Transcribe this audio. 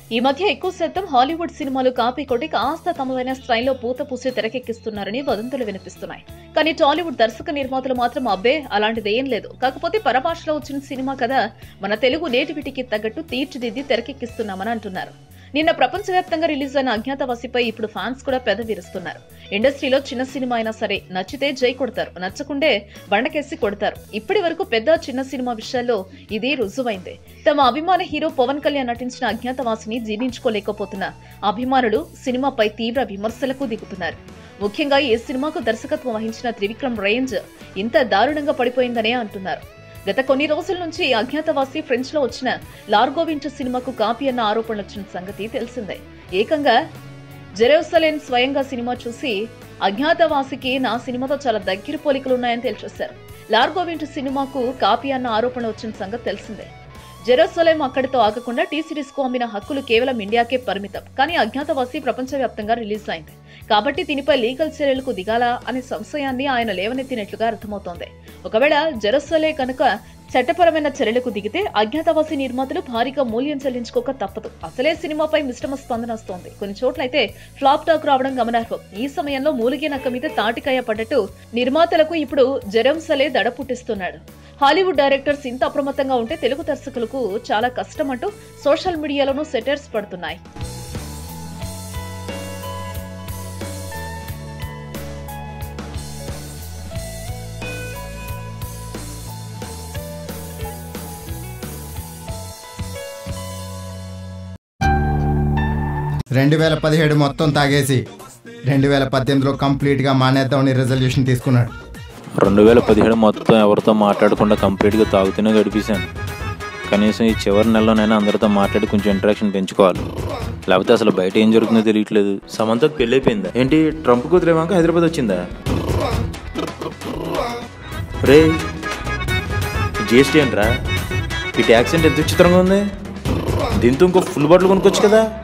ఈ మధ్య ఎక్కువ శాతం హాలీవుడ్ సినిమాలు కాపీ కొట్టి కాస్త తమదైన స్టైల్లో పూత పూసి తెరకెక్కిస్తున్నారని వదంతులు వినిపిస్తున్నాయి కానీ టాలీవుడ్ దర్శక నిర్మాతలు మాత్రం అబ్బే అలాంటిది ఏం లేదు కాకపోతే పరభాషలో వచ్చిన సినిమా కదా మన తెలుగు నేటివిటికి తగ్గట్టు తీర్చిదిద్ది తెరకెక్కిస్తున్నామని అంటున్నారు నిన్న ప్రపంచవ్యాప్తంగా రిలీజ్ అయిన అజ్ఞాతవాసిపై ఇప్పుడు ఫ్యాన్స్ కూడా పెద విరుస్తున్నారు ఇండస్ట్రీలో చిన్న సినిమా అయినా సరే నచ్చితే జై కొడతారు నచ్చకుండే బండకేసి కొడతారు ఇప్పటి వరకు పెద్ద చిన్న సినిమా విషయాల్లో ఇది రుజువైంది తమ అభిమాన హీరో పవన్ కళ్యాణ్ నటించిన అజ్ఞాతవాసిని జీర్ణించుకోలేకపోతున్న అభిమానులు సినిమాపై తీవ్ర విమర్శలకు దిగుతున్నారు ముఖ్యంగా ఈ సినిమాకు దర్శకత్వం వహించిన త్రివిక్రమ్ రేంజ్ ఇంత దారుణంగా పడిపోయిందనే అంటున్నారు గత కొన్ని రోజుల నుంచి అజ్ఞాతవాసి ఫ్రెంచ్ లో వచ్చిన లార్గోవించ్ సినిమాకు కాపీ అన్న ఆరోపణలు వచ్చిన సంగతి తెలిసిందే ఏకంగా జెరూసలేం స్వయంగా సినిమా చూసి అజ్ఞాతవాసికి నా సినిమాతో చాలా దగ్గర పోలికలు ఉన్నాయని తెలిచేశారు లార్గోవించ్ సినిమాకు కాపీ అన్న ఆరోపణ వచ్చిన సంగతి తెలిసిందే జెరూసలేం అక్కడితో ఆగకుండా టీ సిరీస్ కు అమ్మిన హక్కులు కేవలం ఇండియాకే పరిమితం కానీ అజ్ఞాతవాసి ప్రపంచవ్యాప్తంగా రిలీజ్ అయింది కాబట్టి దీనిపై లీగల్ చర్యలకు దిగాలా అనే సంశయాన్ని ఆయన లేవనెత్తినట్లుగా అర్థమవుతోంది ఒకవేళ జెరూసలే కనుక చట్టపరమైన చర్యలకు దిగితే అజ్ఞాతవాసి నిర్మాతలు భారీగా మూల్యం చెల్లించుకోక తప్పదు అసలే సినిమాపై మిశ్రమ స్పందన వస్తోంది కొన్ని చోట్లయితే ఫ్లాప్ టాక్ రావడం గమనార్హం ఈ సమయంలో మూలిగే నక్క మీద తాటికాయ పడ్డట్టు నిర్మాతలకు ఇప్పుడు జెరూసలే దడ పుట్టిస్తున్నాడు హాలీవుడ్ డైరెక్టర్స్ ఇంత అప్రమత్తంగా ఉంటే తెలుగు దర్శకులకు చాలా కష్టం అంటూ సోషల్ మీడియాలోనూ సెటర్స్ పడుతున్నాయి రెండు వేల పదిహేడు మొత్తం తాగేసి రెండు వేల పద్దెనిమిదిలో కంప్లీట్గా మానేద్దామని రెజల్యూషన్ తీసుకున్నాడు రెండు వేల పదిహేడు మొత్తం ఎవరితో మాట్లాడకుండా కంప్లీట్గా తాగుతూనే గడిపేశాను కనీసం ఈ చివరి నెలలోనైనా అందరితో మాట్లాడి కొంచెం ఇంటరాక్షన్ పెంచుకోవాలి లేకపోతే అసలు బయట ఏం జరుగుతుందో తెలియట్లేదు సమంతకు పెళ్ళి అయిపోయిందా ఏంటి ట్రంప్ కూతురు ఏమాక హైదరాబాద్ వచ్చిందా రే జిఎస్టీ ఏంట్రా ఈ ట్యాక్స్ అంటే ఎంత విచిత్రంగా ఉంది దీంతో ఇంకో ఫుల్ బాటిల్ కొనుక్కోవచ్చు కదా